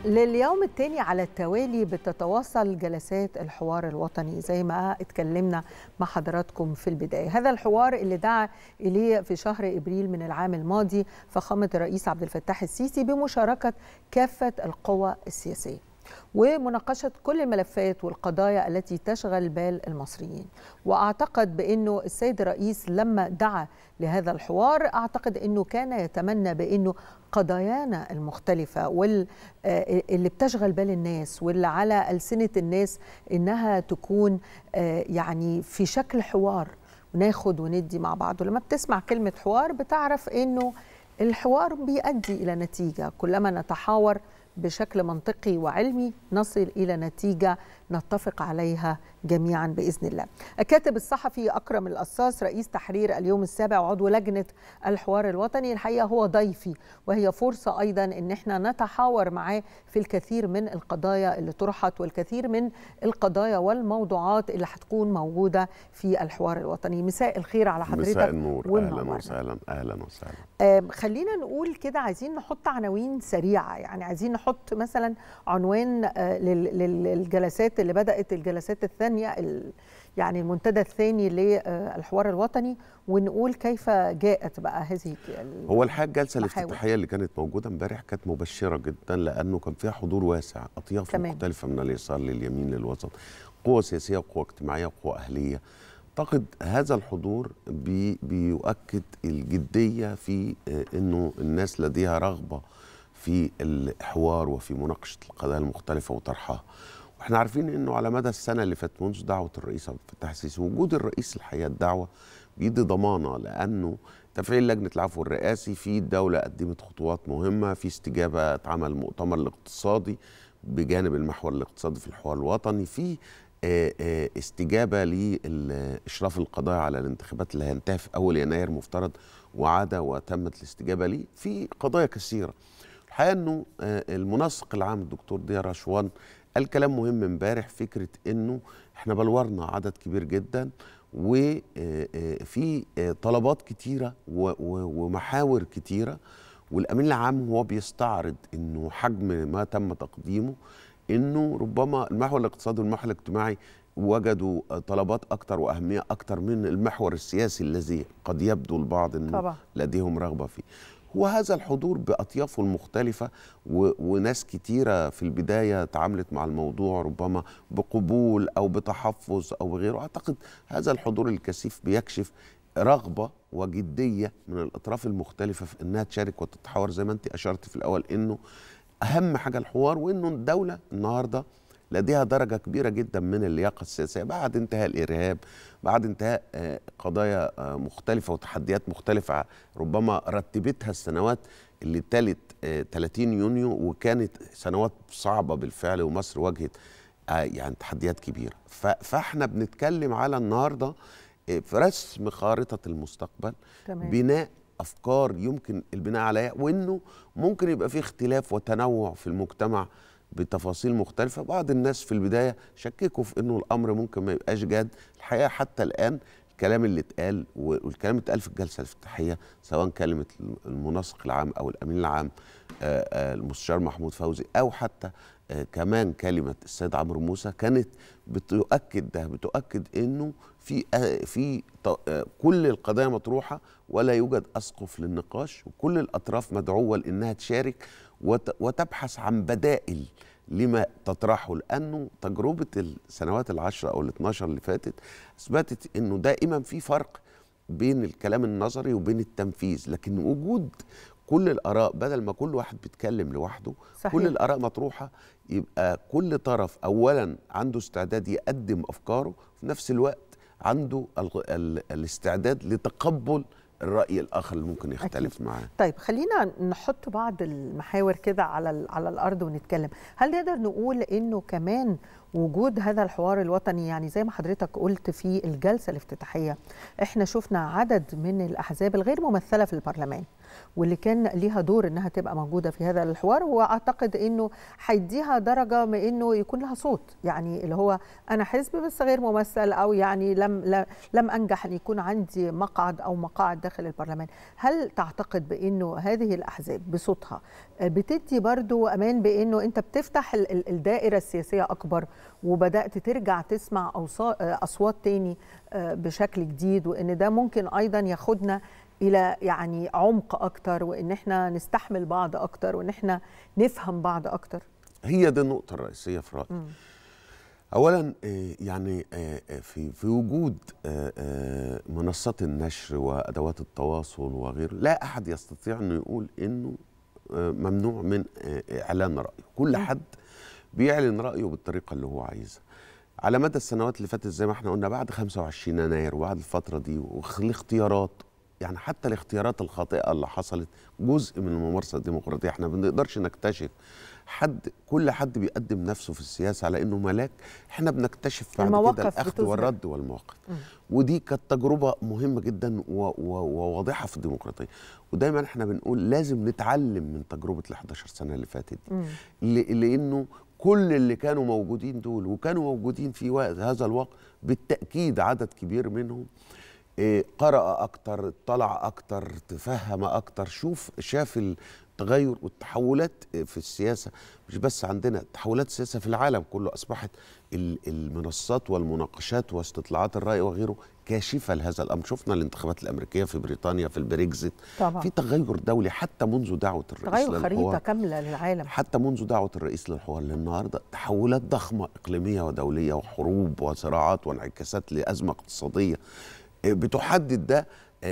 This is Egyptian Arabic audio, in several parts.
لليوم الثاني على التوالي بتتواصل جلسات الحوار الوطني زي ما اتكلمنا مع حضراتكم في البدايه هذا الحوار اللي دعا اليه في شهر ابريل من العام الماضي فخامه الرئيس عبد الفتاح السيسي بمشاركه كافه القوى السياسيه ومناقشة كل الملفات والقضايا التي تشغل بال المصريين وأعتقد بأنه السيد الرئيس لما دعا لهذا الحوار أعتقد أنه كان يتمنى بأنه قضايانا المختلفة واللي بتشغل بال الناس واللي على ألسنة الناس إنها تكون يعني في شكل حوار وناخد وندي مع بعض ولما بتسمع كلمة حوار بتعرف أنه الحوار بيؤدي إلى نتيجة كلما نتحاور بشكل منطقي وعلمي نصل الى نتيجه نتفق عليها جميعا باذن الله. الكاتب الصحفي اكرم القصاص رئيس تحرير اليوم السابع وعضو لجنه الحوار الوطني الحقيقه هو ضيفي وهي فرصه ايضا ان احنا نتحاور معاه في الكثير من القضايا اللي طرحت والكثير من القضايا والموضوعات اللي هتكون موجوده في الحوار الوطني. مساء الخير على حضرتك مساء النور اهلا وسهلا اهلا وسهلا. آه خلينا نقول كده عايزين نحط عناوين سريعه يعني عايزين نحط مثلا عنوان آه للجلسات اللي بدات الجلسات الثانيه يعني المنتدى الثاني للحوار الوطني ونقول كيف جاءت بقى هذه هو الحقيقه الجلسه الافتتاحيه اللي كانت موجوده امبارح كانت مبشره جدا لانه كان فيها حضور واسع اطياف تمام. مختلفه من اليسار لليمين للوسط قوى سياسيه وقوى اجتماعيه وقوى اهليه اعتقد هذا الحضور بي بيؤكد الجديه في انه الناس لديها رغبه في الحوار وفي مناقشه القضايا المختلفه وطرحها واحنا عارفين انه على مدى السنه اللي فاتت منذ دعوه الرئيس عبد الفتاح السيسي وجود الرئيس الحقيقه الدعوه بيدي ضمانه لانه تفعيل لجنه العفو الرئاسي في الدوله قدمت خطوات مهمه في استجابه اتعمل المؤتمر الاقتصادي بجانب المحور الاقتصادي في الحوار الوطني في استجابه لاشراف القضاء على الانتخابات اللي هينتهي في اول يناير مفترض وعاد وتمت الاستجابه ليه في قضايا كثيره الحقيقه انه المنسق العام الدكتور ضياء رشوان قال كلام مهم امبارح فكره انه احنا بلورنا عدد كبير جدا وفي طلبات كتيره ومحاور كتيره والامين العام هو بيستعرض انه حجم ما تم تقديمه انه ربما المحور الاقتصادي والمحور الاجتماعي وجدوا طلبات اكتر واهميه اكتر من المحور السياسي الذي قد يبدو البعض انه طبعا. لديهم رغبه فيه وهذا الحضور بأطيافه المختلفة و... وناس كتيرة في البداية تعاملت مع الموضوع ربما بقبول أو بتحفظ أو بغيره أعتقد هذا الحضور الكثيف بيكشف رغبة وجدية من الأطراف المختلفة في أنها تشارك وتتحاور زي ما أنت أشرت في الأول أنه أهم حاجة الحوار وأنه الدولة النهاردة لديها درجة كبيرة جدا من اللياقة السياسية بعد انتهاء الإرهاب بعد انتهاء قضايا مختلفة وتحديات مختلفة ربما رتبتها السنوات اللي تلت 30 يونيو وكانت سنوات صعبة بالفعل ومصر واجهت يعني تحديات كبيرة فاحنا بنتكلم على النهاردة في رسم خارطة المستقبل تمام. بناء أفكار يمكن البناء عليها وإنه ممكن يبقى في اختلاف وتنوع في المجتمع بتفاصيل مختلفة بعض الناس في البداية شككوا في أنه الأمر ممكن ما يبقاش جاد الحقيقة حتى الآن الكلام اللي اتقال والكلام اللي اتقال في الجلسة الافتتاحية سواء كلمة المنسق العام أو الأمين العام المستشار محمود فوزي أو حتى كمان كلمة السيد عمرو موسى كانت بتؤكد ده بتؤكد أنه في في كل القضايا مطروحة ولا يوجد أسقف للنقاش وكل الأطراف مدعوة لأنها تشارك وتبحث عن بدائل لما تطرحه لانه تجربه السنوات العشره او الاثناشر اللي فاتت اثبتت انه دائما في فرق بين الكلام النظري وبين التنفيذ لكن وجود كل الاراء بدل ما كل واحد بيتكلم لوحده صحيح. كل الاراء مطروحه يبقى كل طرف اولا عنده استعداد يقدم افكاره في نفس الوقت عنده ال ال الاستعداد لتقبل الراي الاخر اللي ممكن يختلف أكيد. معاه طيب خلينا نحط بعض المحاور كده على على الارض ونتكلم هل نقدر نقول انه كمان وجود هذا الحوار الوطني يعني زي ما حضرتك قلت في الجلسه الافتتاحيه احنا شفنا عدد من الاحزاب الغير ممثله في البرلمان واللي كان ليها دور انها تبقى موجوده في هذا الحوار واعتقد انه هيديها درجه من انه يكون لها صوت يعني اللي هو انا حزب بس غير ممثل او يعني لم لم انجح ان يكون عندي مقعد او مقاعد داخل البرلمان هل تعتقد بانه هذه الاحزاب بصوتها بتدي برضو امان بانه انت بتفتح الدائره السياسيه اكبر وبدات ترجع تسمع اصوات تاني بشكل جديد وان ده ممكن ايضا ياخدنا الى يعني عمق اكتر وان احنا نستحمل بعض اكتر وان احنا نفهم بعض اكتر هي دي النقطه الرئيسيه في رايي اولا يعني في في وجود منصات النشر وادوات التواصل وغيره لا احد يستطيع انه يقول انه ممنوع من اعلان رايه كل حد بيعلن رايه بالطريقه اللي هو عايزها على مدى السنوات اللي فاتت زي ما احنا قلنا بعد 25 يناير وبعد الفتره دي والاختيارات يعني حتى الاختيارات الخاطئه اللي حصلت جزء من الممارسه الديمقراطيه احنا ما بنقدرش نكتشف حد كل حد بيقدم نفسه في السياسه على انه ملاك احنا بنكتشف بعد كده الاخذ والرد والمواقف م. ودي كانت تجربه مهمه جدا وواضحه في الديمقراطيه ودايما احنا بنقول لازم نتعلم من تجربه ال 11 سنه اللي فاتت دي لانه كل اللي كانوا موجودين دول وكانوا موجودين في وقت هذا الوقت بالتاكيد عدد كبير منهم قرأ أكتر اطلع أكتر تفهم أكتر شوف شاف التغير والتحولات في السياسة مش بس عندنا تحولات السياسة في العالم كله أصبحت المنصات والمناقشات واستطلاعات الرأي وغيره كاشفة لهذا الأمر شفنا الانتخابات الأمريكية في بريطانيا في البريكزيت طبعا. في تغير دولي حتى منذ دعوة الرئيس تغير خريطة كاملة للعالم حتى منذ دعوة الرئيس للحوار للنهاردة تحولات ضخمة إقليمية ودولية وحروب وصراعات وانعكاسات لأزمة اقتصادية بتحدد ده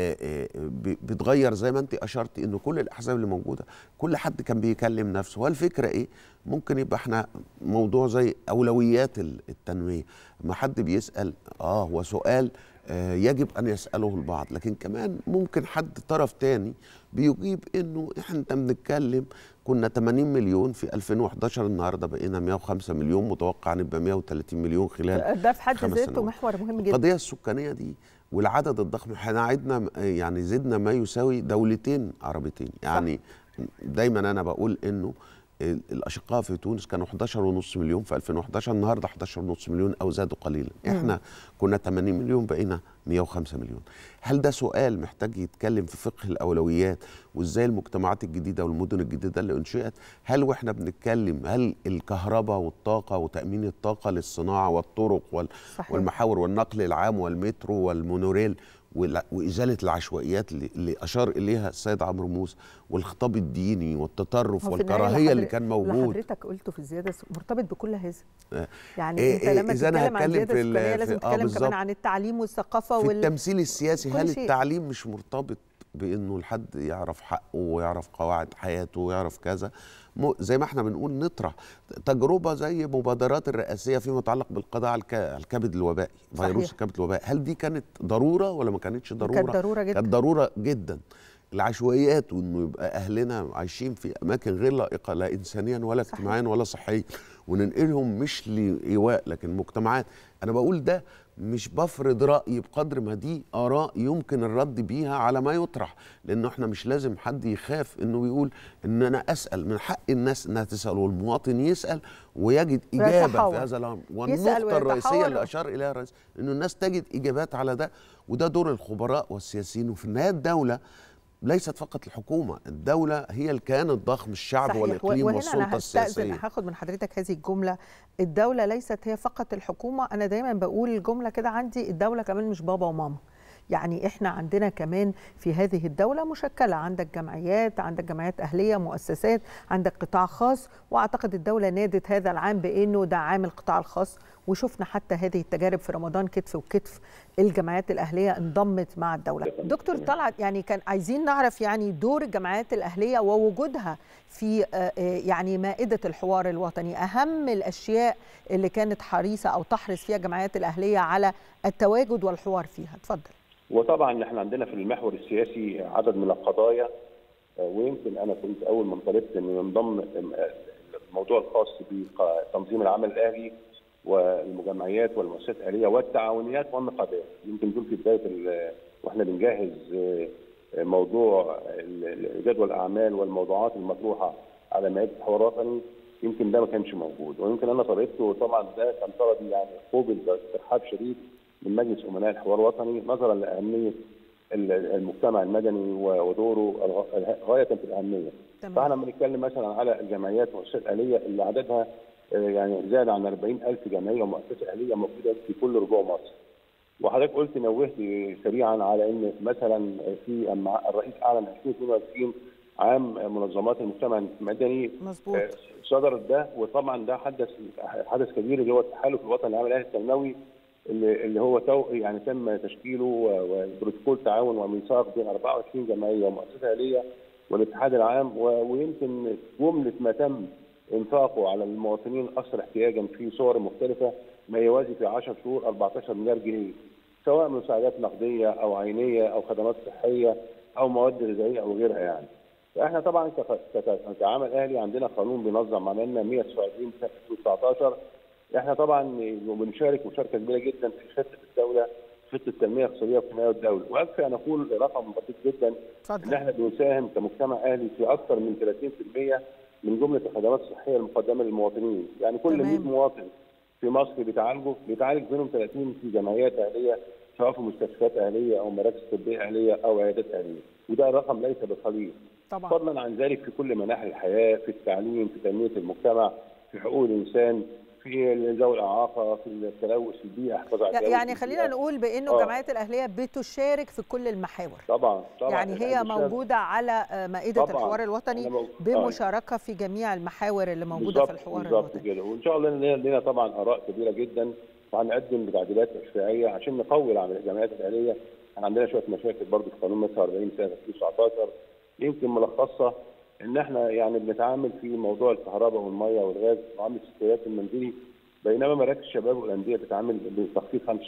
بتغير زي ما انت اشرت انه كل الاحزاب اللي موجوده كل حد كان بيكلم نفسه والفكره ايه ممكن يبقى احنا موضوع زي اولويات التنميه ما حد بيسال اه هو سؤال آه يجب ان يساله البعض لكن كمان ممكن حد طرف تاني بيجيب انه احنا بنتكلم كنا 80 مليون في 2011 النهارده بقينا 105 مليون متوقع نبقى 130 مليون خلال ده في حد ذاته محور مهم جدا القضيه السكانيه دي والعدد الضخم احنا عدنا يعني زدنا ما يساوي دولتين عربيتين يعني صح. دايما انا بقول انه الاشقاء في تونس كانوا 11.5 مليون في 2011 النهارده 11.5 مليون او زادوا قليلا احنا كنا 80 مليون بقينا 105 مليون هل ده سؤال محتاج يتكلم في فقه الاولويات وازاي المجتمعات الجديده والمدن الجديده اللي انشئت هل واحنا بنتكلم هل الكهرباء والطاقه وتامين الطاقه للصناعه والطرق وال صحيح. والمحاور والنقل العام والمترو والمونوريل وإزالة العشوائيات اللي أشار إليها السيد عمرو موسى والخطاب الديني والتطرف والكراهية اللي كان موجود اللي حضرتك قلته في الزيادة مرتبط بكل هذا يعني إيه أنت لما تتكلم عن الزيادة السكانية لازم تتكلم آه كمان عن التعليم والثقافة في وال... التمثيل السياسي هل شيء. التعليم مش مرتبط بانه الحد يعرف حقه ويعرف قواعد حياته ويعرف كذا زي ما احنا بنقول نطرح تجربه زي مبادرات الرئاسيه فيما يتعلق بالقضاء على الكبد الوبائي فيروس الكبد الوبائي هل دي كانت ضروره ولا ما كانتش ضروره كانت ضروره جدا كانت ضروره جدا العشوائيات وانه يبقى اهلنا عايشين في اماكن غير لائقه لا انسانيا ولا اجتماعيا ولا صحيا وننقلهم مش لايواء لكن مجتمعات انا بقول ده مش بفرض رايي بقدر ما دي اراء يمكن الرد بيها على ما يطرح لانه احنا مش لازم حد يخاف انه يقول ان انا اسال من حق الناس انها تسال والمواطن يسال ويجد اجابه في هذا الامر والنقطه الرئيسيه اللي اشار اليها الرئيس انه الناس تجد اجابات على ده وده دور الخبراء والسياسيين وفي النهايه الدوله ليست فقط الحكومة الدولة هي الكيان الضخم الشعب صحيح. والإقليم وهنا والسلطة أنا السياسية هاخد من حضرتك هذه الجملة الدولة ليست هي فقط الحكومة أنا دايما بقول الجملة كده عندي الدولة كمان مش بابا وماما يعني احنا عندنا كمان في هذه الدولة مشكلة عندك جمعيات عندك جمعيات أهلية مؤسسات عندك قطاع خاص وأعتقد الدولة نادت هذا العام بأنه ده عام القطاع الخاص وشفنا حتى هذه التجارب في رمضان كتف وكتف الجمعيات الأهلية انضمت مع الدولة دكتور طلعت يعني كان عايزين نعرف يعني دور الجمعيات الأهلية ووجودها في يعني مائدة الحوار الوطني أهم الأشياء اللي كانت حريصة أو تحرص فيها الجمعيات الأهلية على التواجد والحوار فيها اتفضل وطبعا احنا عندنا في المحور السياسي عدد من القضايا ويمكن انا كنت اول من طلبت انه ينضم الموضوع الخاص بتنظيم العمل الاهلي والمجمعيات والمؤسسات الاهليه والتعاونيات والنقابات يمكن دول في بدايه واحنا بنجهز موضوع جدول الاعمال والموضوعات المطروحه على مائده الحوار الوطني يمكن ده ما كانش موجود ويمكن انا طريقته طبعا ده كان طلبي يعني قوبل بارتحاب شديد من مجلس امناء الحوار الوطني نظرا لاهميه المجتمع المدني ودوره غايه في الاهميه. تمام. فاحنا بنتكلم مثلا على الجمعيات والمؤسسات الاهليه اللي عددها يعني زاد عن 40000 جمعيه ومؤسسه اهليه موجوده في كل ربوع مصر. وحضرتك قلت نوهت سريعا على ان مثلا في الرئيس اعلن 2022 عام منظمات المجتمع المدني مظبوط صدر ده وطبعا ده حدث حدث كبير اللي هو التحالف الوطني العام الاهلي الثانوي اللي, اللي هو تو يعني تم تشكيله وبروتوكول تعاون وميثاق بين 24 جمعيه ومؤسسه اهليه والاتحاد العام ويمكن جمله ما تم انفاقه على المواطنين الاكثر احتياجا في صور مختلفه ما يوازي في 10 شهور 14 مليار جنيه سواء مساعدات نقديه او عينيه او خدمات صحيه او مواد غذائيه او غيرها يعني. فاحنا طبعا كعمل اهلي عندنا قانون بينظم عملنا 129 سنه 2019 احنا طبعا بنشارك مشاركه كبيره جدا في خطه الدوله خطه التنميه الاقتصاديه وحمايه الدوله ويكفي ان اقول رقم بسيط جدا اتفضل. ان احنا بنساهم كمجتمع اهلي في اكثر من 30% من جمله الخدمات الصحيه المقدمه للمواطنين يعني كل تمام. 100 مواطن في مصر بيتعالجوا بيتعالج منهم 30 في جمعيات اهليه سواء في مستشفيات اهليه او مراكز طبيه اهليه او عيادات اهليه وده رقم ليس بقليل طبعا فضلا عن ذلك في كل مناحي الحياه في التعليم في تنميه المجتمع في حقوق الانسان في ذوي الاعاقه في التلوث في البيئه حفاظ على التلوث يعني في خلينا البيئة. نقول بانه آه. الجمعيات الاهليه بتشارك في كل المحاور طبعا طبعا يعني هي إحنا بنشارك. موجوده على آه، مائده طبعاً. الحوار الوطني إحنا مو- بمشاركه في جميع المحاور اللي موجوده بالظبط- في الحوار بالظبط الوطني كده وان شاء الله لنا لنا طبعا اراء كبيره جدا وهنقدم تعديلات تشريعيه عشان نقوي العمل- الجمعيات الاهليه احنا عندنا شويه مشاكل برضه في قانون 140 سنه 2019 يمكن ملخصها ان احنا يعني بنتعامل في موضوع الكهرباء والميه والغاز معامله السكريات المنزلي بينما مراكز الشباب والانديه بتتعامل بتخفيض 75%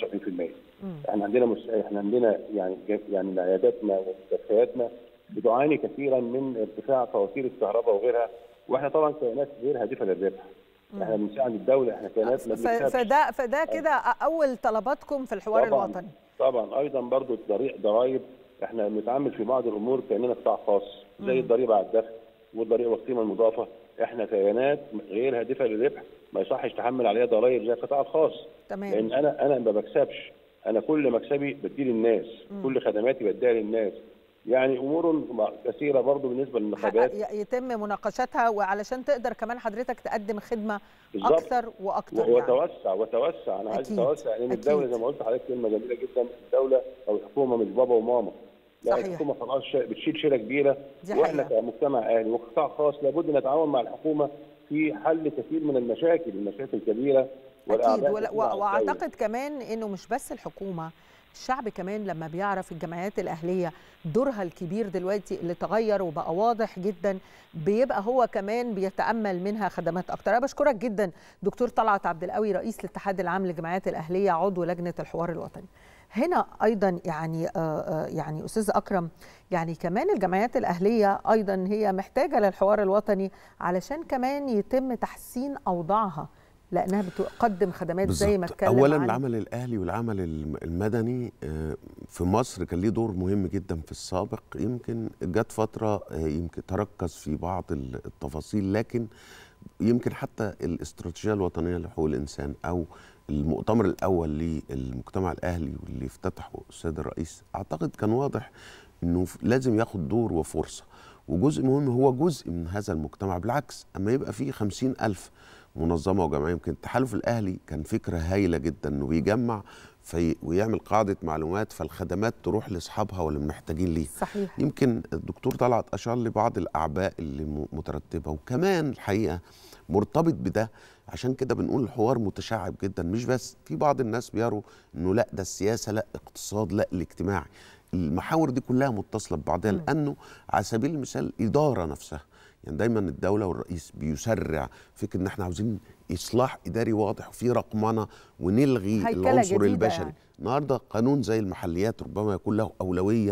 احنا عندنا مس... احنا عندنا يعني يعني عياداتنا ومستشفياتنا بتعاني كثيرا من ارتفاع فواتير الكهرباء وغيرها واحنا طبعا كيانات غير هادفه للربح احنا بنساعد الدوله احنا كيانات ما ف- بنكسبش فده فده كده اول طلباتكم في الحوار طبعاً. الوطني طبعا ايضا برضو الضريح ضرائب احنا بنتعامل في بعض الامور كاننا قطاع خاص زي الضريبه على الدخل والضريبه والقيمه المضافه احنا كيانات غير هادفه للربح ما يصحش تحمل عليها ضرائب زي القطاع الخاص تمام لان انا انا ما بكسبش انا كل مكسبي بديه للناس كل خدماتي بديها للناس يعني امور كثيره برضو بالنسبه للنقابات ي- يتم مناقشتها وعلشان تقدر كمان حضرتك تقدم خدمه بالظبط. اكثر واكثر يعني. وتوسع وتوسع انا عايز أكيد. اتوسع لان أكيد. الدوله زي ما قلت لحضرتك كلمه جميله جدا الدوله او الحكومه مش بابا وماما لا صحيح. الحكومه خلاص شا- بتشيل شيله كبيره دي واحنا حقيقة. كمجتمع اهلي وقطاع خاص لابد نتعاون مع الحكومه في حل كثير من المشاكل المشاكل الكبيره اكيد والاعباء ولا- الكثيرة على الدولة. واعتقد كمان انه مش بس الحكومه الشعب كمان لما بيعرف الجمعيات الاهليه دورها الكبير دلوقتي اللي تغير وبقى واضح جدا بيبقى هو كمان بيتامل منها خدمات اكتر انا بشكرك جدا دكتور طلعت عبد القوي رئيس الاتحاد العام للجمعيات الاهليه عضو لجنه الحوار الوطني هنا ايضا يعني آه، آه، يعني استاذ اكرم يعني كمان الجمعيات الاهليه ايضا هي محتاجه للحوار الوطني علشان كمان يتم تحسين اوضاعها لانها بتقدم خدمات زي ما بالظبط. اتكلم اولا عن العمل الاهلي والعمل الم- المدني آه، في مصر كان ليه دور مهم جدا في السابق يمكن جت فتره آه، يمكن تركز في بعض ال- التفاصيل لكن يمكن حتى الاستراتيجيه الوطنيه لحقوق الانسان او المؤتمر الاول للمجتمع الاهلي واللي افتتحه السيد الرئيس اعتقد كان واضح انه ف- لازم ياخد دور وفرصه وجزء مهم هو جزء من هذا المجتمع بالعكس اما يبقى فيه خمسين ألف منظمة وجمعية يمكن التحالف الأهلي كان فكرة هايلة جدا إنه بيجمع في ويعمل قاعدة معلومات فالخدمات تروح لأصحابها واللي محتاجين ليه صحيح يمكن الدكتور طلعت اشار لبعض الاعباء اللي م- مترتبه وكمان الحقيقه مرتبط بده عشان كده بنقول الحوار متشعب جدا مش بس في بعض الناس بيروا انه لا ده السياسه لا اقتصاد لا الاجتماعي المحاور دي كلها متصله ببعضها لانه على سبيل المثال الاداره نفسها يعني دايما الدوله والرئيس بيسرع فكره ان احنا عاوزين اصلاح اداري واضح وفي رقمنه ونلغي هيكلة العنصر جديدة البشري يعني. النهارده قانون زي المحليات ربما يكون له اولويه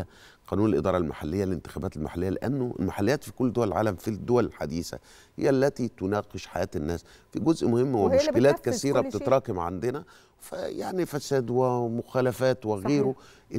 قانون الاداره المحليه الانتخابات المحليه لانه المحليات في كل دول العالم في الدول الحديثه هي التي تناقش حياه الناس في جزء مهم وهي اللي ومشكلات بتنفذ كثيره كل شيء. بتتراكم عندنا فيعني فساد ومخالفات وغيره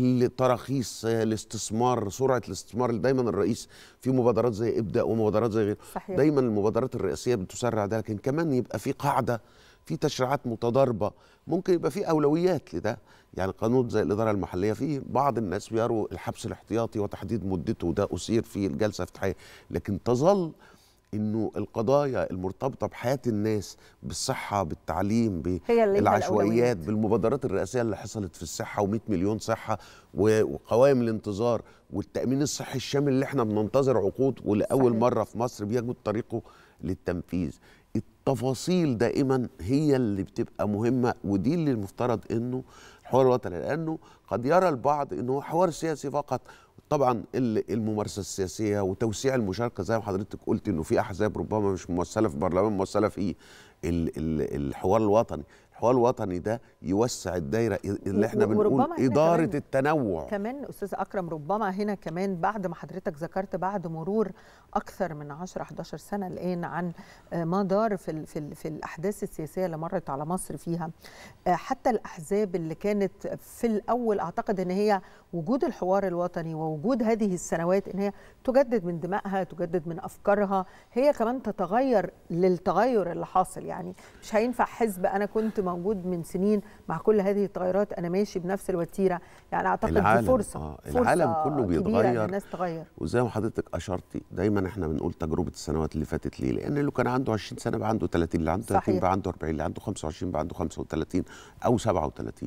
التراخيص الاستثمار سرعه الاستثمار اللي دايما الرئيس في مبادرات زي ابدا ومبادرات زي غيره صحيح. دايما المبادرات الرئاسيه بتسرع ده لكن كمان يبقى في قاعده في تشريعات متضاربه ممكن يبقى في اولويات لده يعني قانون زي الاداره المحليه فيه بعض الناس بيروا الحبس الاحتياطي وتحديد مدته وده اثير في الجلسه الافتتاحيه لكن تظل انه القضايا المرتبطه بحياه الناس بالصحه بالتعليم هي اللي ليها بالعشوائيات الأولويات. بالمبادرات الرئاسيه اللي حصلت في الصحه و100 مليون صحه و- وقوائم الانتظار والتامين الصحي الشامل اللي احنا بننتظر عقود ولاول صحيح. مره في مصر بيجد طريقه للتنفيذ التفاصيل دائما هي اللي بتبقى مهمه ودي اللي المفترض انه الحوار الوطني لانه قد يرى البعض انه هو حوار سياسي فقط طبعا ال- الممارسه السياسيه وتوسيع المشاركه زي ما حضرتك قلت انه في احزاب ربما مش ممثله في برلمان ممثله في ال- ال- الحوار الوطني الحوار الوطني ده يوسع الدايره اللي احنا و- بنقول وربما هنا اداره كمان- التنوع كمان استاذ اكرم ربما هنا كمان بعد ما حضرتك ذكرت بعد مرور اكثر من 10 11 سنه الان عن آه، ما دار في ال- في ال- في الاحداث السياسيه اللي مرت على مصر فيها آه، حتى الاحزاب اللي كانت في الاول اعتقد ان هي وجود الحوار الوطني ووجود هذه السنوات ان هي تجدد من دمائها تجدد من افكارها هي كمان تتغير للتغير اللي حاصل يعني مش هينفع حزب انا كنت موجود من سنين مع كل هذه التغيرات انا ماشي بنفس الوتيره يعني اعتقد دي العالم- فرصه آه، فرصة العالم كله كبيرة إن بيتغير. الناس تغير وزي ما حضرتك اشرتي دايما احنا بنقول تجربه السنوات اللي فاتت ليه؟ لان اللي كان عنده 20 سنه بقى عنده 30 اللي عنده 30 صحيح. بقى عنده 40 اللي عنده 25 بقى عنده 35 او 37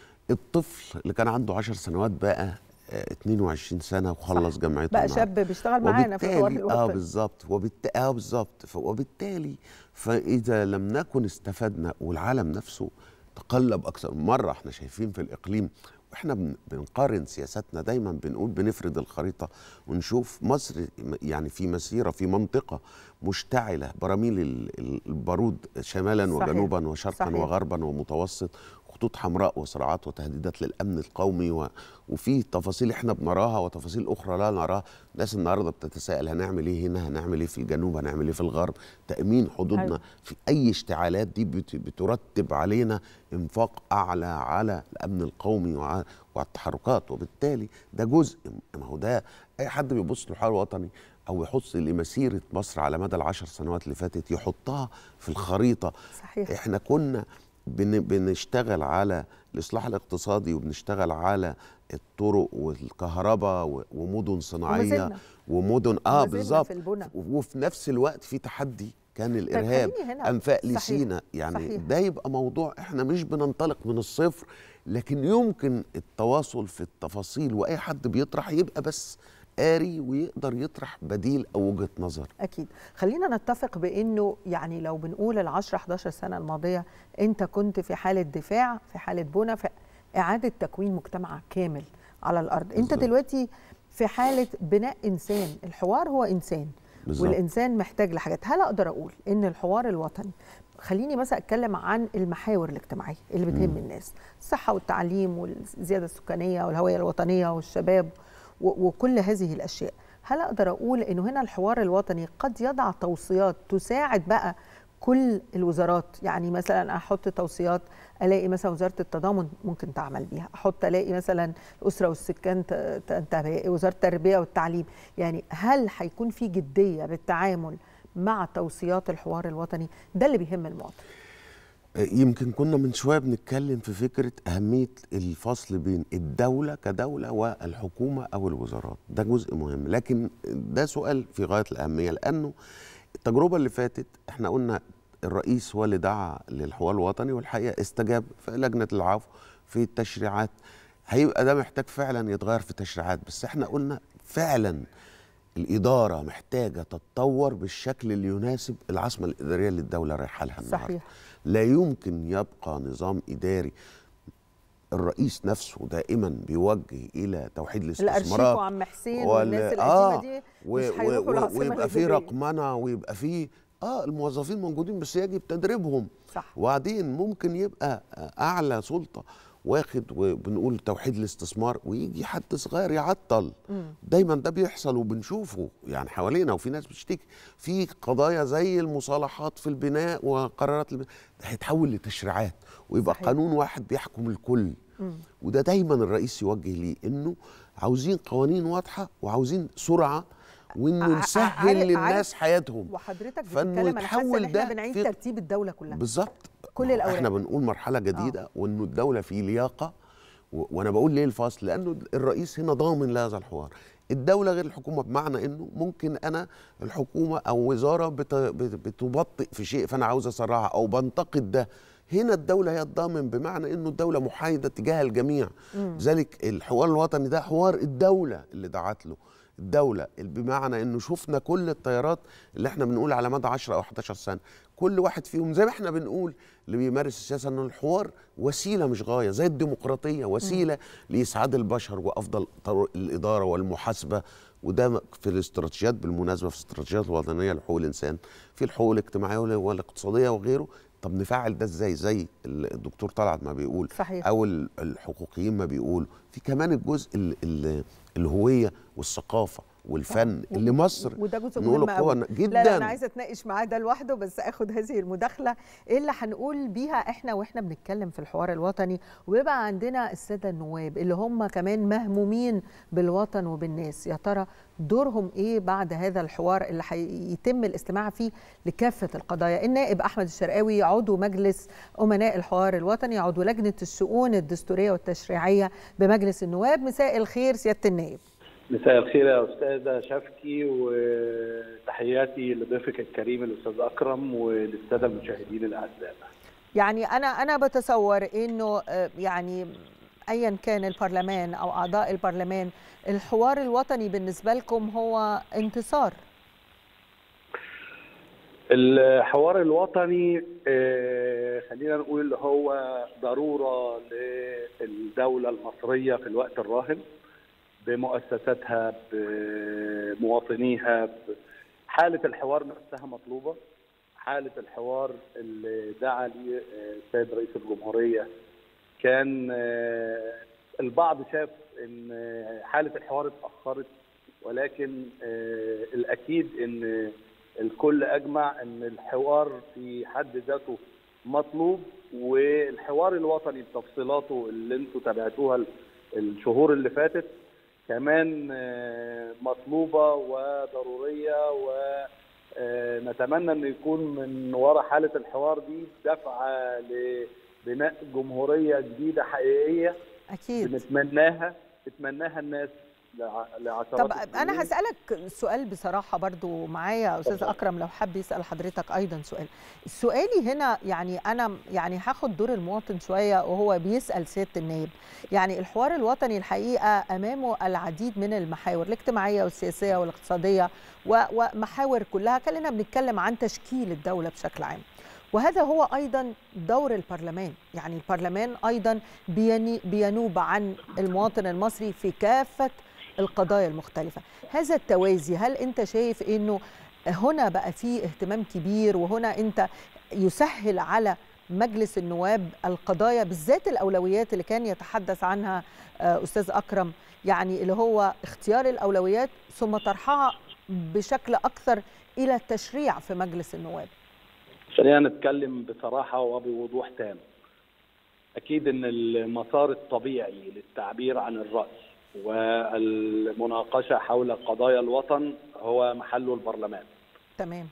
الطفل اللي كان عنده 10 سنوات بقى آه، 22 سنه وخلص صح. جامعته بقى معاه. شاب بيشتغل معانا في الحوار وبالتالي اه الوطني بالظبط وبالتالي اه بالظبط ف- وبالتالي فاذا لم نكن استفدنا والعالم نفسه تقلب اكثر من مره احنا شايفين في الاقليم واحنا بن- بنقارن سياساتنا دايما بنقول بنفرد الخريطه ونشوف مصر م- يعني في مسيره في منطقه مشتعله براميل ال- ال- البارود شمالا صحيح. وجنوبا وشرقا صحيح. وغربا ومتوسط خطوط حمراء وصراعات وتهديدات للامن القومي و... وفي تفاصيل احنا بنراها وتفاصيل اخرى لا نراها الناس النهارده بتتساءل هنعمل ايه هنا هنعمل ايه في الجنوب هنعمل ايه في الغرب تامين حدودنا أيوة. في اي اشتعالات دي بت... بترتب علينا انفاق اعلى على الامن القومي وع... وعلى التحركات وبالتالي ده جزء ما هو ده اي حد بيبص للحوار الوطني او يحط لمسيره مصر على مدى العشر سنوات اللي فاتت يحطها في الخريطه صحيح احنا كنا بن بنشتغل على الاصلاح الاقتصادي وبنشتغل على الطرق والكهرباء و- ومدن صناعيه ومازلنا. ومدن اه وما زلنا بالظبط في البنى. وفي نفس الوقت في تحدي كان الارهاب خليني هنا- انفاق صحيح، لسينا يعني صحيح. ده يبقى موضوع احنا مش بننطلق من الصفر لكن يمكن التواصل في التفاصيل واي حد بيطرح يبقى بس قاري ويقدر يطرح بديل او وجهه نظر اكيد خلينا نتفق بانه يعني لو بنقول ال 10 11 سنه الماضيه انت كنت في حاله دفاع في حاله بنى في اعاده تكوين مجتمع كامل على الارض انت بالظبط. دلوقتي في حاله بناء انسان الحوار هو انسان بالظبط. والانسان محتاج لحاجات هل اقدر اقول ان الحوار الوطني خليني مثلا اتكلم عن المحاور الاجتماعيه اللي بتهم الناس الصحه والتعليم والزياده السكانيه والهويه الوطنيه والشباب و- وكل هذه الاشياء هل اقدر اقول انه هنا الحوار الوطني قد يضع توصيات تساعد بقى كل الوزارات يعني مثلا احط توصيات الاقي مثلا وزاره التضامن ممكن تعمل بيها احط الاقي مثلا الاسره والسكان ت- ت- تنتبه وزاره التربيه والتعليم يعني هل هيكون في جديه بالتعامل مع توصيات الحوار الوطني ده اللي بيهم المواطن يمكن كنا من شويه بنتكلم في فكره اهميه الفصل بين الدوله كدوله والحكومه او الوزارات ده جزء مهم لكن ده سؤال في غايه الاهميه لانه التجربه اللي فاتت احنا قلنا الرئيس هو اللي دعا للحوار الوطني والحقيقه استجاب في لجنه العفو في التشريعات هيبقى ده محتاج فعلا يتغير في التشريعات بس احنا قلنا فعلا الإدارة محتاجة تتطور بالشكل اللي يناسب العاصمة الإدارية اللي الدولة رايحة لها النهاردة. صحيح. لا يمكن يبقى نظام إداري الرئيس نفسه دائما بيوجه إلى توحيد الارشيف الاستثمارات وعم حسين ولا- والناس القديمه دي و- مش و- هيروحوا و- العاصمه ويبقى في الإدارية. رقمنة ويبقى في اه الموظفين موجودين بس يجب تدريبهم صح وبعدين ممكن يبقى اعلى سلطه واخد وبنقول توحيد الاستثمار ويجي حد صغير يعطل دايما ده بيحصل وبنشوفه يعني حوالينا وفي ناس بتشتكي في قضايا زي المصالحات في البناء وقرارات البناء ده هيتحول لتشريعات ويبقى صحيح. قانون واحد بيحكم الكل وده دايما الرئيس يوجه ليه انه عاوزين قوانين واضحه وعاوزين سرعه وانه ع- نسهل عارف- للناس عارف حياتهم وحضرتك فإنه بتتكلم انا حاسه ان يتحول احنا ده بنعيد في- ترتيب الدوله كلها بالظبط كل ما هو الأوراق. احنا بنقول مرحله جديده آه. وانه الدوله في لياقه و... وانا بقول ليه الفصل لانه الرئيس هنا ضامن لهذا الحوار الدوله غير الحكومه بمعنى انه ممكن انا الحكومه او وزاره بت... بت... بتبطئ في شيء فانا عاوز اسرعها او بنتقد ده هنا الدولة هي الضامن بمعنى انه الدولة محايدة تجاه الجميع ذلك الحوار الوطني ده حوار الدولة اللي دعت له الدولة بمعنى انه شفنا كل التيارات اللي احنا بنقول على مدى 10 او 11 سنة كل واحد فيهم زي ما احنا بنقول اللي بيمارس السياسة انه الحوار وسيلة مش غاية زي الديمقراطية وسيلة لإسعاد البشر وأفضل طرق الإدارة والمحاسبة وده في الاستراتيجيات بالمناسبة في الاستراتيجيات الوطنية لحقوق الإنسان في الحقوق الاجتماعية والاقتصادية وغيره طب نفعل ده ازاي زي الدكتور طلعت ما بيقول صحيح. او ال- الحقوقيين ما بيقولوا في كمان الجزء ال- ال- الهويه والثقافه والفن و- اللي مصر وده جزء نقول مهم قوة قوي جدا لا لا انا عايزه اتناقش معاه ده لوحده بس اخد هذه المداخله ايه اللي هنقول بيها احنا واحنا بنتكلم في الحوار الوطني ويبقى عندنا الساده النواب اللي هم كمان مهمومين بالوطن وبالناس يا ترى دورهم ايه بعد هذا الحوار اللي هيتم الاستماع فيه لكافه القضايا النائب احمد الشرقاوي عضو مجلس امناء الحوار الوطني عضو لجنه الشؤون الدستوريه والتشريعيه بمجلس النواب مساء الخير سياده النائب مساء الخير يا استاذه شفكي وتحياتي لضيفك الكريم الاستاذ اكرم وللساده المشاهدين الاعزاء. يعني انا انا بتصور انه آه، يعني ايا كان البرلمان او اعضاء البرلمان الحوار الوطني بالنسبه لكم هو انتصار الحوار الوطني آه، خلينا نقول اللي هو ضروره للدوله المصريه في الوقت الراهن بمؤسساتها بمواطنيها حاله الحوار نفسها مطلوبه حاله الحوار اللي دعا ليه آه، السيد رئيس الجمهوريه كان آه، البعض شاف ان آه، حاله الحوار اتاخرت ولكن آه، الاكيد ان الكل اجمع ان الحوار في حد ذاته مطلوب والحوار الوطني بتفصيلاته اللي انتم تابعتوها ال- الشهور اللي فاتت كمان آه، مطلوبه وضروريه ونتمنى انه يكون من وراء حاله الحوار دي دفعه لبناء جمهوريه جديده حقيقيه اكيد بنتمناها تتمناها الناس لع- لعشرات طب السنين. انا هسالك سؤال بصراحه برضو معايا استاذ اتفضل. اكرم لو حب يسال حضرتك ايضا سؤال سؤالي هنا يعني انا يعني هاخد دور المواطن شويه وهو بيسال سياده النائب يعني الحوار الوطني الحقيقه امامه العديد من المحاور الاجتماعيه والسياسيه والاقتصاديه و- ومحاور كلها خلينا بنتكلم عن تشكيل الدوله بشكل عام وهذا هو ايضا دور البرلمان يعني البرلمان ايضا بيني- بينوب عن المواطن المصري في كافه القضايا المختلفه هذا التوازي هل انت شايف انه هنا بقى فيه اهتمام كبير وهنا انت يسهل على مجلس النواب القضايا بالذات الاولويات اللي كان يتحدث عنها آه، استاذ اكرم يعني اللي هو اختيار الاولويات ثم طرحها بشكل اكثر الى التشريع في مجلس النواب خلينا نتكلم بصراحة وبوضوح تام أكيد أن المسار الطبيعي للتعبير عن الرأي والمناقشة حول قضايا الوطن هو محله البرلمان تمام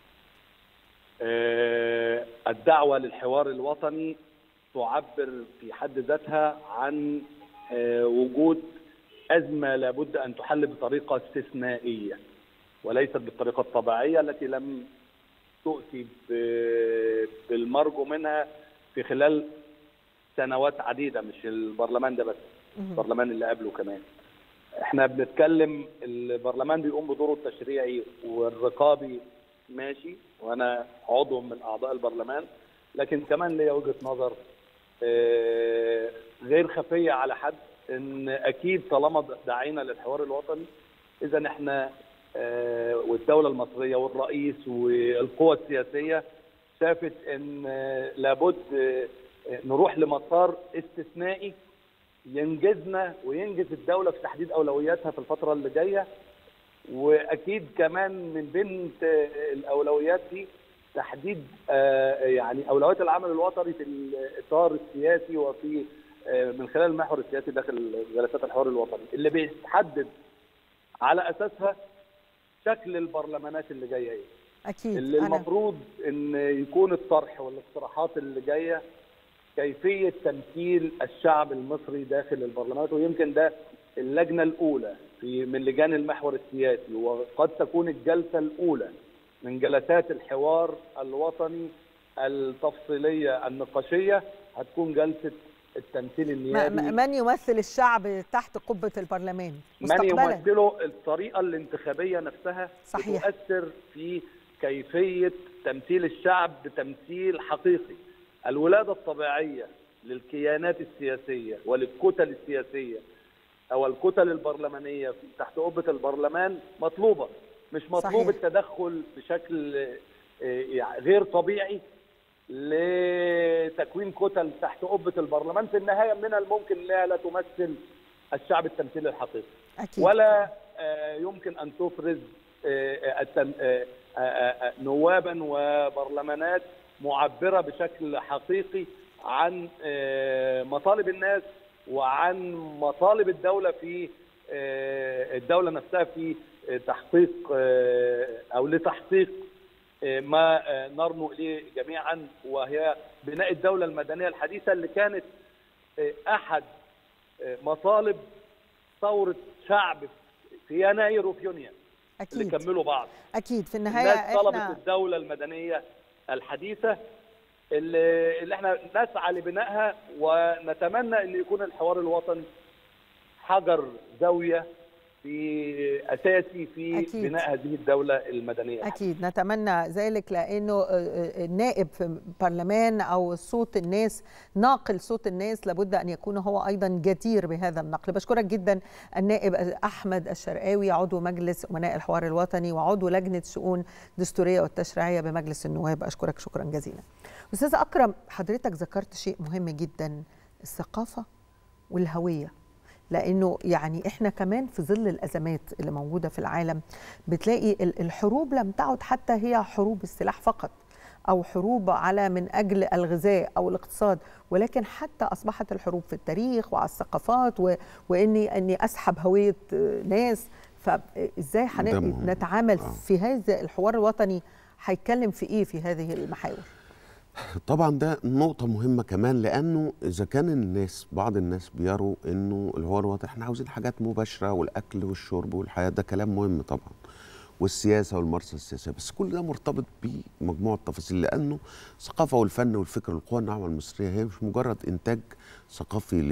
آه، الدعوة للحوار الوطني تعبر في حد ذاتها عن آه، وجود أزمة لابد أن تحل بطريقة استثنائية وليست بالطريقة الطبيعية التي لم تؤتي ب- بالمرجو منها في خلال سنوات عديدة مش البرلمان ده بس مهم. البرلمان اللي قبله كمان احنا بنتكلم البرلمان بيقوم بدوره التشريعي والرقابي ماشي وانا عضو من اعضاء البرلمان لكن كمان ليا وجهه نظر آه، غير خفيه على حد ان اكيد طالما دعينا للحوار الوطني اذا احنا آه، والدوله المصريه والرئيس والقوى السياسيه شافت ان آه، لابد آه، نروح لمسار استثنائي ينجزنا وينجز الدوله في تحديد اولوياتها في الفتره اللي جايه واكيد كمان من بين الاولويات دي تحديد يعني اولويات العمل الوطني في الاطار السياسي وفي من خلال المحور السياسي داخل جلسات الحوار الوطني اللي بيتحدد على اساسها شكل البرلمانات اللي جايه ايه اكيد اللي المفروض ان يكون الطرح والاقتراحات اللي جايه كيفيه تمثيل الشعب المصري داخل البرلمانات ويمكن ده اللجنه الاولى في من لجان المحور السياسي وقد تكون الجلسه الاولى من جلسات الحوار الوطني التفصيليه النقاشيه هتكون جلسه التمثيل النيابي من يمثل الشعب تحت قبه البرلمان من يمثله الطريقه الانتخابيه نفسها صحيح. تؤثر في كيفيه تمثيل الشعب بتمثيل حقيقي الولاده الطبيعيه للكيانات السياسيه وللكتل السياسيه او الكتل البرلمانيه تحت قبه البرلمان مطلوبه مش مطلوب صحيح. التدخل بشكل غير طبيعي لتكوين كتل تحت قبه البرلمان في النهايه من الممكن انها لا تمثل الشعب التمثيلي الحقيقي أكيد. ولا يمكن ان تفرز نوابا وبرلمانات معبره بشكل حقيقي عن مطالب الناس وعن مطالب الدوله في الدوله نفسها في تحقيق او لتحقيق ما نرنو اليه جميعا وهي بناء الدوله المدنيه الحديثه اللي كانت احد مطالب ثوره شعب في يناير وفي يونيو اكيد اللي كملوا بعض اكيد في النهايه الناس طلبت احنا الدوله المدنيه الحديثه اللي, اللي احنا نسعى لبنائها ونتمنى ان يكون الحوار الوطني حجر زاويه في اساسي في أكيد. بناء هذه الدوله المدنيه اكيد نتمنى ذلك لانه النائب في البرلمان او صوت الناس ناقل صوت الناس لابد ان يكون هو ايضا جدير بهذا النقل بشكرك جدا النائب احمد الشرقاوي عضو مجلس امناء الحوار الوطني وعضو لجنه شؤون دستوريه والتشريعيه بمجلس النواب اشكرك شكرا جزيلا استاذ اكرم حضرتك ذكرت شيء مهم جدا الثقافه والهويه لانه يعني احنا كمان في ظل الازمات اللي موجوده في العالم بتلاقي الحروب لم تعد حتى هي حروب السلاح فقط او حروب على من اجل الغذاء او الاقتصاد ولكن حتى اصبحت الحروب في التاريخ وعلى الثقافات و... واني اني اسحب هويه ناس فازاي نتعامل في هذا الحوار الوطني هيتكلم في ايه في هذه المحاور طبعا ده نقطة مهمة كمان لأنه إذا كان الناس بعض الناس بيروا إنه الحوار الوطني إحنا عاوزين حاجات مباشرة والأكل والشرب والحياة ده كلام مهم طبعا والسياسة والممارسة السياسية بس كل ده مرتبط بمجموعة تفاصيل لأنه الثقافة والفن والفكر والقوى الناعمة المصرية هي مش مجرد إنتاج ثقافي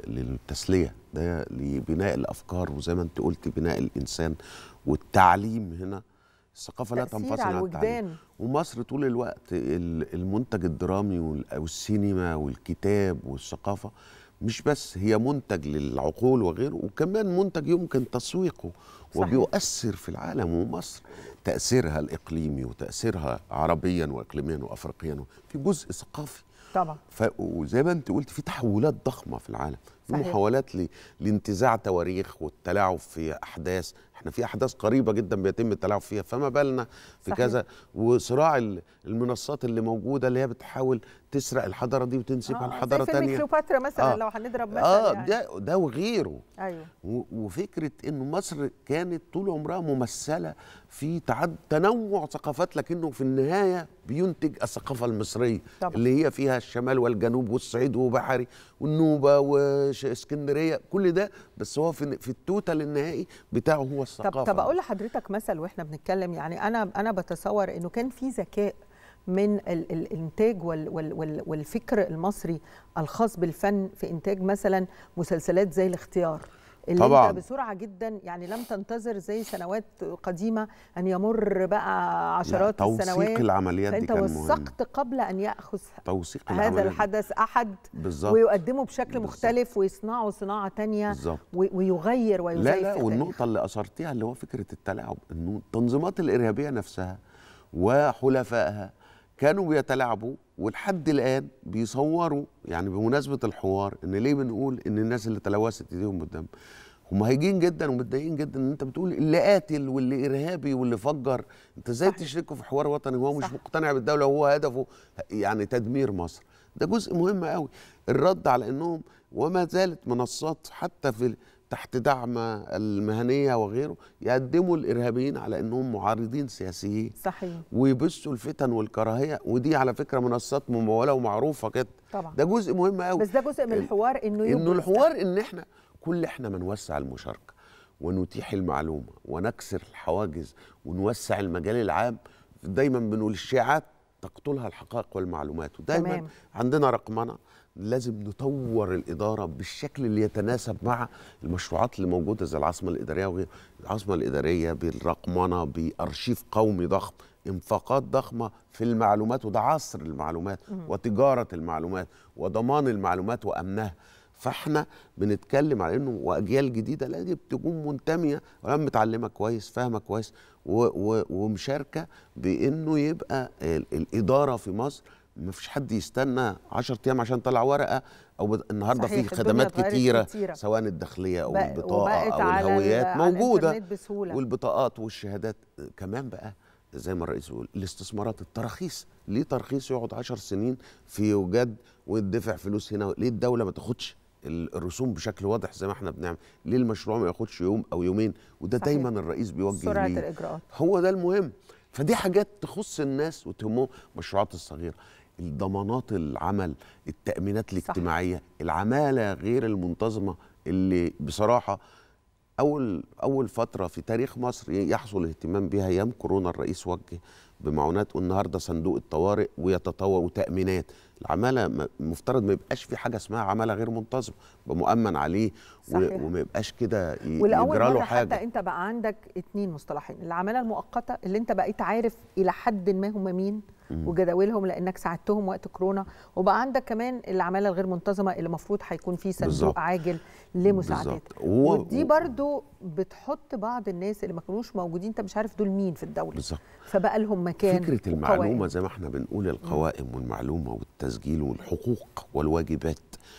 للتسلية ده لبناء الأفكار وزي ما أنت قلت بناء الإنسان والتعليم هنا الثقافه لا تنفصل عن التعليم ومصر طول الوقت المنتج الدرامي والسينما والكتاب والثقافه مش بس هي منتج للعقول وغيره وكمان منتج يمكن تسويقه صحيح. وبيؤثر في العالم ومصر تاثيرها الاقليمي وتاثيرها عربيا واقليميا وافريقيا في جزء ثقافي طبعا ف... وزي ما انت قلت في تحولات ضخمه في العالم في صحيح. محاولات ل... لانتزاع تواريخ والتلاعب في احداث احنا في احداث قريبه جدا بيتم التلاعب فيها فما بالنا في صحيح. كذا وصراع المنصات اللي موجوده اللي هي بتحاول تسرق الحضاره دي وتنسبها آه لحضاره زي ثانيه كليوباترا مثلا آه. لو هنضرب مثلا اه يعني. ده ده وغيره ايوه و... وفكره انه مصر كانت طول عمرها ممثله في تعد تنوع ثقافات لكنه في النهايه بينتج الثقافه المصريه طبعا. اللي هي فيها الشمال والجنوب والصعيد وبحري والنوبه واسكندريه كل ده بس هو في في التوتال النهائي بتاعه هو الثقافه طب طب اقول لحضرتك مثل واحنا بنتكلم يعني انا انا بتصور انه كان في ذكاء من ال الانتاج وال وال وال والفكر المصري الخاص بالفن في انتاج مثلا مسلسلات زي الاختيار اللي طبعاً. انت بسرعه جدا يعني لم تنتظر زي سنوات قديمه ان يمر بقى عشرات توثيق السنوات العمليات دي فانت كان مهم وثقت قبل ان ياخذ توثيق هذا العمليات الحدث احد بالظبط ويقدمه بشكل بالظبط. مختلف ويصنعه صناعه تانية بالظبط و- ويغير ويزيف لا لا التاريخ. والنقطة اللي أثرتيها اللي هو فكرة التلاعب إنه التنظيمات الإرهابية نفسها وحلفائها كانوا بيتلاعبوا ولحد الان بيصوروا يعني بمناسبه الحوار ان ليه بنقول ان الناس اللي تلوثت ايديهم بالدم هم هايجين جدا ومتضايقين جدا ان انت بتقول اللي قاتل واللي ارهابي واللي فجر انت ازاي صحيح. تشركه في حوار وطني وهو مش صح. مقتنع بالدوله وهو هدفه يعني تدمير مصر ده جزء مهم قوي الرد على انهم وما زالت منصات حتى في تحت دعم المهنيه وغيره يقدموا الارهابيين على انهم معارضين سياسيين صحيح ويبثوا الفتن والكراهيه ودي على فكره منصات مموله ومعروفه كده طبعا ده جزء مهم قوي بس ده جزء من ال- الحوار انه انه يبرز الحوار ان احنا كل احنا ما نوسع المشاركه ونتيح المعلومه ونكسر الحواجز ونوسع المجال العام دايما بنقول الشائعات تقتلها الحقائق والمعلومات ودايما تمام. عندنا رقمنه لازم نطور الاداره بالشكل اللي يتناسب مع المشروعات اللي موجوده زي العاصمه الاداريه وغير العاصمه الاداريه بالرقمنه بارشيف قومي ضخم انفاقات ضخمه في المعلومات وده عصر المعلومات وتجاره المعلومات وضمان المعلومات وامنها فاحنا بنتكلم على انه واجيال جديده لازم تكون منتميه ولما متعلمه كويس فاهمه كويس و و ومشاركه بانه يبقى ال- الاداره في مصر ما فيش حد يستنى 10 ايام عشان طلع ورقه او بد- النهارده صحيح، في الدنيا خدمات اتغيرت كتيره, كتيرة. سواء الداخليه او بق- البطاقه وبقت او على ال- الهويات على موجوده الإنترنت بسهولة. والبطاقات والشهادات كمان بقى زي ما الرئيس بيقول الاستثمارات التراخيص ليه ترخيص يقعد 10 سنين في وجد ويدفع فلوس هنا ليه الدوله ما تاخدش ال- الرسوم بشكل واضح زي ما احنا بنعمل ليه المشروع ما ياخدش يوم او يومين وده صحيح. دايما الرئيس بيوجه سرعه ليه الاجراءات هو ده المهم فدي حاجات تخص الناس وتهمهم المشروعات الصغيره الضمانات العمل التامينات الاجتماعيه العماله غير المنتظمه اللي بصراحه اول اول فتره في تاريخ مصر يحصل اهتمام بها ايام كورونا الرئيس وجه بمعونات والنهارده صندوق الطوارئ ويتطور وتامينات العماله م- مفترض ما يبقاش في حاجه اسمها عماله غير منتظمه يبقى مؤمن عليه و- صحيح. وما يبقاش كده ي- ولاول يجرى له مره حاجه حتى انت بقى عندك اتنين مصطلحين العماله المؤقته اللي انت بقيت عارف الى حد ما هم مين وجداولهم لانك ساعدتهم وقت كورونا وبقى عندك كمان العماله الغير منتظمه اللي المفروض هيكون في صندوق بالظبط. عاجل لمساعدات بالظبط. و- ودي و- برضو بتحط بعض الناس اللي ما كانوش موجودين انت مش عارف دول مين في الدوله بالظبط فبقى لهم مكان فكرة المعلومة وقوائم. زي ما احنا بنقول القوائم والمعلومة والتسجيل والحقوق والواجبات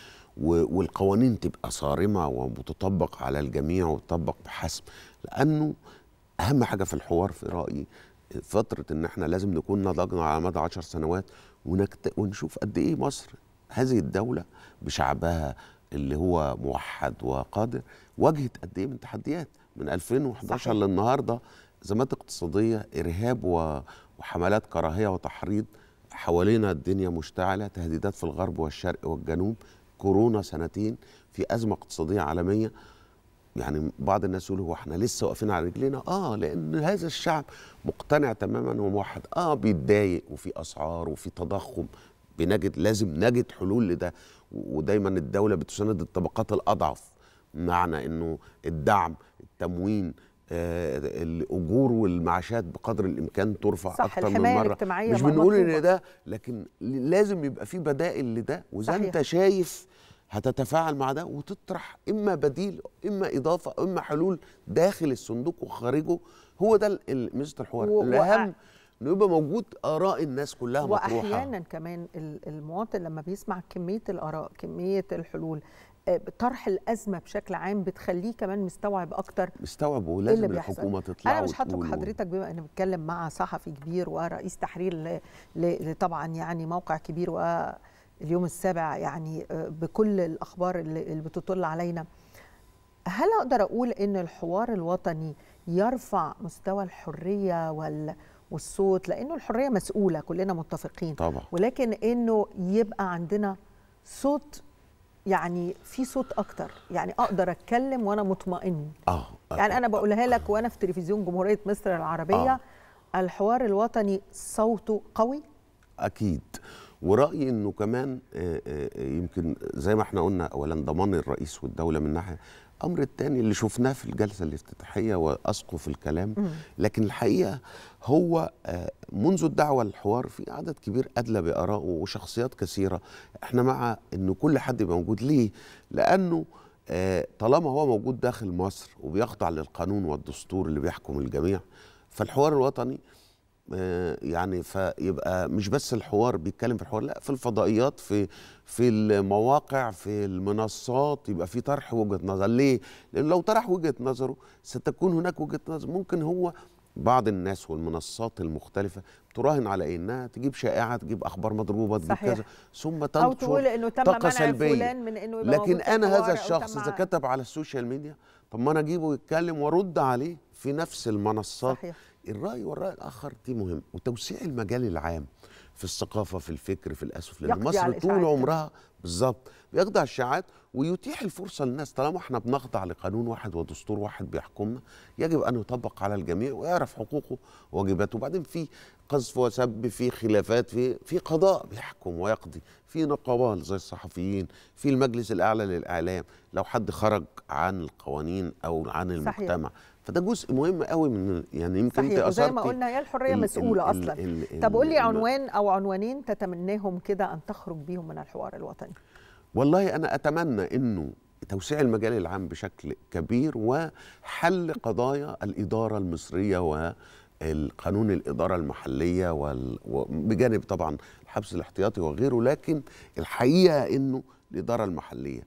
و- والقوانين تبقى صارمة ومتطبق على الجميع وتطبق بحسب لأنه أهم حاجة في الحوار في رأيي فترة إن احنا لازم نكون نضجنا على مدى عشر سنوات ونكت... ونشوف قد إيه مصر هذه الدولة بشعبها اللي هو موحد وقادر واجهت قد إيه من تحديات من 2011 صحيح. للنهارده ازمات اقتصاديه ارهاب و- وحملات كراهيه وتحريض حوالينا الدنيا مشتعله تهديدات في الغرب والشرق والجنوب كورونا سنتين في ازمه اقتصاديه عالميه يعني بعض الناس يقولوا هو احنا لسه واقفين على رجلينا اه لان هذا الشعب مقتنع تماما وموحد اه بيتضايق وفي اسعار وفي تضخم بنجد لازم نجد حلول لده و- ودايما الدوله بتساند الطبقات الاضعف معنى انه الدعم التموين آه، الاجور والمعاشات بقدر الامكان ترفع صح، اكتر من الحماية مره الاجتماعية مش م- بنقول مطلوبة. ان ده لكن لازم يبقى في بدائل لده واذا صحيح. انت شايف هتتفاعل مع ده وتطرح اما بديل اما اضافه اما حلول داخل الصندوق وخارجه هو ده ال- ال- ميزه الحوار و- الاهم انه يبقى موجود اراء الناس كلها مطروحه واحيانا كمان ال- المواطن لما بيسمع كميه الاراء كميه الحلول آه، طرح الازمه بشكل عام بتخليه كمان مستوعب اكتر مستوعب ايه ولازم اللي بيحصل الحكومه تطلع انا مش هترك وتقول و- حضرتك بما ان بتكلم مع صحفي كبير ورئيس تحرير ل- ل- ل- طبعا يعني موقع كبير واليوم السابع يعني آه، بكل الاخبار اللي اللي بتطل علينا هل اقدر اقول ان الحوار الوطني يرفع مستوى الحريه وال والصوت لانه الحريه مسؤوله كلنا متفقين طبعا ولكن انه يبقى عندنا صوت يعني في صوت اكتر يعني اقدر اتكلم وانا مطمئن اه آه، يعني انا بقولها لك وانا في تلفزيون جمهوريه مصر العربيه آه. الحوار الوطني صوته قوي اكيد ورايي انه كمان آه، آه، يمكن زي ما احنا قلنا اولا ضمان الرئيس والدوله من ناحيه الامر الثاني اللي شفناه في الجلسه الافتتاحيه واسقف الكلام لكن الحقيقه هو آه، منذ الدعوه للحوار في عدد كبير ادلى بارائه وشخصيات كثيره احنا مع ان كل حد يبقى موجود ليه لانه آه، طالما هو موجود داخل مصر وبيخضع للقانون والدستور اللي بيحكم الجميع فالحوار الوطني آه، يعني فيبقى مش بس الحوار بيتكلم في الحوار لا في الفضائيات في في المواقع في المنصات يبقى في طرح وجهه نظر ليه؟ لان لو طرح وجهه نظره ستكون هناك وجهه نظر ممكن هو بعض الناس والمنصات المختلفه تراهن على انها تجيب شائعه تجيب اخبار مضروبه تجيب صحيح. كذا ثم او تنشر تقول انه تم طاقة منع سلبية. فلان من انه يبقى لكن موجود في انا الحوار هذا أو الشخص تم- اذا كتب على السوشيال ميديا طب ما انا اجيبه ويتكلم وارد عليه في نفس المنصات صحيح الراي والراي الاخر دي مهم وتوسيع المجال العام في الثقافه في الفكر في الاسف لان يقضي على مصر طول الإشاعات عمرها بالظبط بيخضع الشائعات ويتيح الفرصه للناس طالما احنا بنخضع لقانون واحد ودستور واحد بيحكمنا يجب ان يطبق على الجميع ويعرف حقوقه وواجباته وبعدين في قذف وسب في خلافات في في قضاء بيحكم ويقضي في نقابات زي الصحفيين في المجلس الاعلى للاعلام لو حد خرج عن القوانين او عن صحيح. المجتمع فده جزء مهم قوي من يعني يمكن انت صحيح وزي ما أثرتي قلنا هي الحريه ال- مسؤوله ال- اصلا ال- ال- طب قول لي الم- عنوان او عنوانين تتمناهم كده ان تخرج بيهم من الحوار الوطني والله انا اتمنى انه توسيع المجال العام بشكل كبير وحل قضايا الاداره المصريه والقانون الاداره المحليه وال- وبجانب طبعا الحبس الاحتياطي وغيره لكن الحقيقه انه الاداره المحليه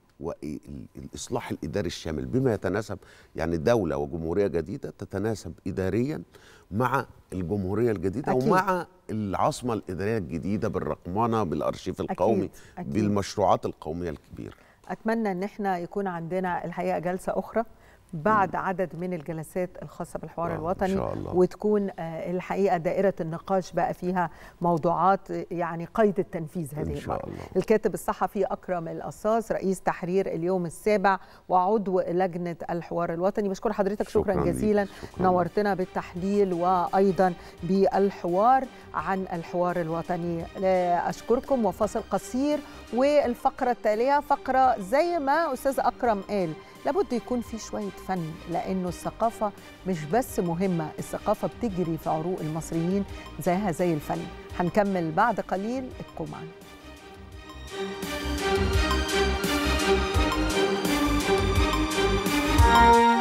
والاصلاح الاداري الشامل بما يتناسب يعني دوله وجمهوريه جديده تتناسب اداريا مع الجمهوريه الجديده أكيد. ومع العاصمه الاداريه الجديده بالرقمنه بالارشيف القومي أكيد. بالمشروعات القوميه الكبيره اتمنى ان احنا يكون عندنا الحقيقه جلسه اخرى بعد عدد من الجلسات الخاصه بالحوار آه، إن الوطني شاء الله. وتكون آه، الحقيقه دائره النقاش بقى فيها موضوعات آه، يعني قيد التنفيذ هذه إن شاء المرة. الله. الكاتب الصحفي اكرم القصاص رئيس تحرير اليوم السابع وعضو لجنه الحوار الوطني بشكر حضرتك شكرا, شكراً ليك. جزيلا شكراً. نورتنا بالتحليل وايضا بالحوار عن الحوار الوطني لا اشكركم وفاصل قصير والفقره التاليه فقره زي ما استاذ اكرم قال لابد يكون في شويه فن لانه الثقافه مش بس مهمه الثقافه بتجري في عروق المصريين زيها زي الفن هنكمل بعد قليل ابقوا معنا Thank you.